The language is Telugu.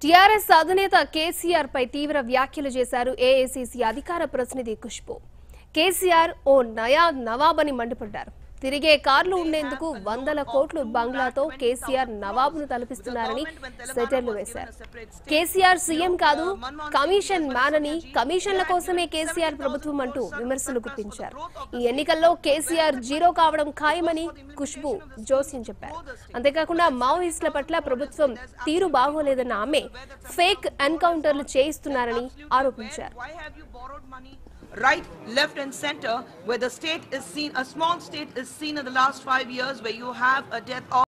టీఆర్ఎస్ అధినేత కేసీఆర్ పై తీవ్ర వ్యాఖ్యలు చేశారు ఏఐసీసీ అధికార ప్రతినిధి ఖుష్బు కేసీఆర్ ఓ నయా నవాబ్ అని మండిపడ్డారు తిరిగే కార్లు ఉండేందుకు వందల కోట్లు బంగ్లాతో కేసీఆర్ నవాబును తలపిస్తున్నారని సెటర్లు వేశారు కేసీఆర్ సీఎం కాదు కమిషన్ మ్యాన్ అని కమిషన్ల కోసమే కేసీఆర్ ప్రభుత్వం అంటూ విమర్శలు గుప్పించారు ఈ ఎన్నికల్లో కేసీఆర్ జీరో కావడం ఖాయమని ఖుష్బు జోస్యం చెప్పారు అంతేకాకుండా మావోయిస్టుల పట్ల ప్రభుత్వం తీరు బాగోలేదన్న ఆమె ఫేక్ ఎన్కౌంటర్లు చేయిస్తున్నారని ఆరోపించారు Why have you borrowed money right, left and center where the state is seen, a small state is seen in the last five years where you have a death of